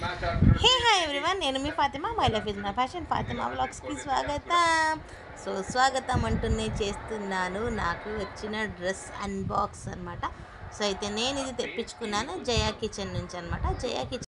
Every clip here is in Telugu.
హే హాయ్ ఎవ్రీవన్ నేను మీ Fatima my life is my fashion Fatima వ్లాగ్స్కి స్వాగతం సో స్వాగతం అంటూనే చేస్తున్నాను నాకు వచ్చిన డ్రెస్ అన్బాక్స్ అనమాట సో అయితే నేను ఇది తెప్పించుకున్నాను జయా కిచెన్ నుంచి అనమాట జయా కిచెన్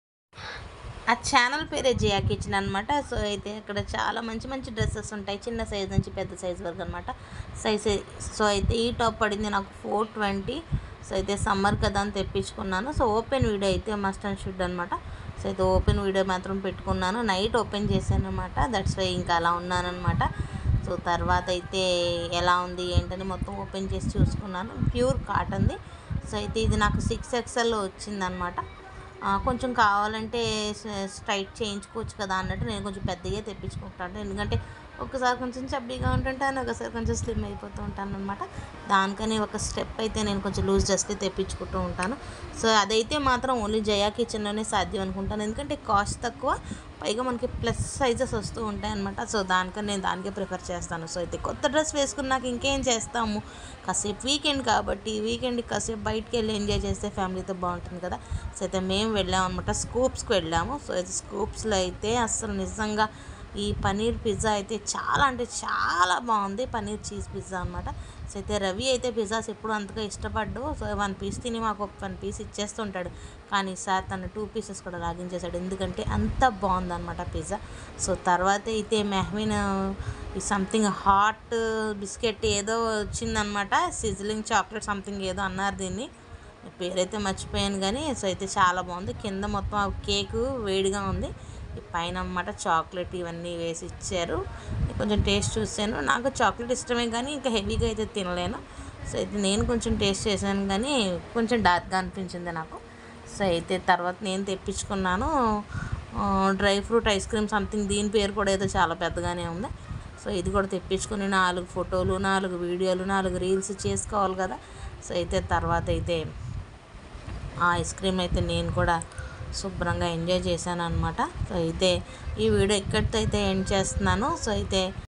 ఆ ఛానల్ పేరే జయా కిచెన్ అనమాట సో అయితే అక్కడ చాలా మంచి మంచి డ్రెస్సెస్ ఉంటాయి చిన్న సైజ్ నుంచి పెద్ద సైజ్ వరకు అనమాట సైజ్ సో అయితే ఈ టాప్ పడింది నాకు ఫోర్ ట్వంటీ సో అయితే సమ్మర్ కదా అని తెప్పించుకున్నాను సో ఓపెన్ వీడియో అయితే మస్ట్ అండ్ షుడ్ అనమాట సో అయితే ఓపెన్ వీడియో మాత్రం పెట్టుకున్నాను నైట్ ఓపెన్ చేశాను అనమాట దట్స్ వై ఇంకా అలా ఉన్నానమాట సో తర్వాత అయితే ఎలా ఉంది ఏంటని మొత్తం ఓపెన్ చేసి చూసుకున్నాను ప్యూర్ కాటన్ది సో అయితే ఇది నాకు సిక్స్ ఎక్స్ఎల్లో వచ్చిందనమాట ఆ, కొంచెం కావాలంటే స- స్ట్రైట్ చేయించుకోవచ్చు కదా అన్నట్టు నేను కొంచెం పెద్దగా తెప్పించుకుంటాను ఎందుకంటే ఒకసారి కొంచెం చబ్బీగా ఉంటుంటాను ఒకసారి కొంచెం స్లిమ్ అయిపోతూ ఉంటాను అనమాట దానికని ఒక స్టెప్ అయితే నేను కొంచెం లూజ్ డ్రెస్కి తెప్పించుకుంటూ ఉంటాను సో అదైతే మాత్రం ఓన్లీ జయా కిచెన్లోనే సాధ్యం అనుకుంటాను ఎందుకంటే కాస్ట్ తక్కువ పైగా మనకి ప్లస్ సైజెస్ వస్తూ ఉంటాయి అనమాట సో దానికని నేను దానికే ప్రిఫర్ చేస్తాను సో అయితే కొత్త డ్రెస్ వేసుకున్నాక ఇంకేం చేస్తాము కాసేపు వీకెండ్ కాబట్టి వీకెండ్ కాసేపు బయటికి వెళ్ళి ఎంజాయ్ చేస్తే ఫ్యామిలీతో బాగుంటుంది కదా సో అయితే మేము వెళ్ళాము అనమాట స్కూప్స్కి వెళ్ళాము సో అయితే స్కూప్స్లో అయితే అసలు నిజంగా ఈ పనీర్ పిజ్జా అయితే చాలా అంటే చాలా బాగుంది పనీర్ చీజ్ పిజ్జా అనమాట సో అయితే రవి అయితే పిజ్జాస్ ఎప్పుడు అంతగా ఇష్టపడ్డు సో వన్ పీస్ తిని మాకు ఒక వన్ పీస్ ఇచ్చేస్తుంటాడు కానీ సార్ తను టూ పీసెస్ కూడా లాగించేశాడు ఎందుకంటే అంత బాగుందన్నమాట పిజ్జా సో తర్వాత అయితే మెహ్మిన్ ఈ సంథింగ్ హాట్ బిస్కెట్ ఏదో వచ్చిందనమాట సిజ్లింగ్ చాక్లెట్ సంథింగ్ ఏదో అన్నారు దీన్ని పేరైతే మర్చిపోయాను కానీ సో అయితే చాలా బాగుంది కింద మొత్తం ఆ కేకు వేడిగా ఉంది ఈ పైన అన్నమాట చాక్లెట్ ఇవన్నీ వేసి ఇచ్చారు కొంచెం టేస్ట్ చూసాను నాకు చాక్లెట్ ఇష్టమే కానీ ఇంకా హెవీగా అయితే తినలేను సో అయితే నేను కొంచెం టేస్ట్ చేశాను కానీ కొంచెం డార్క్గా అనిపించింది నాకు సో అయితే తర్వాత నేను తెప్పించుకున్నాను ఆ, dry fruit ice cream something దీని పేరు కూడా ఏదో చాలా పెద్దగానే ఉంది సో ఇది కూడా తెప్పించుకుని నాలుగు ఫోటోలు నాలుగు వీడియోలు నాలుగు రీల్స్ చేసుకోవాలి కదా సో అయితే తర్వాత అయితే ఆ ఐస్ క్రీమ్ అయితే నేను కూడా శుభ్రంగా ఎంజాయ్ చేశాను అనమాట సో అయితే ఈ వీడియో ఇక్కడితో అయితే ఎండ్ చేస్తున్నాను సో అయితే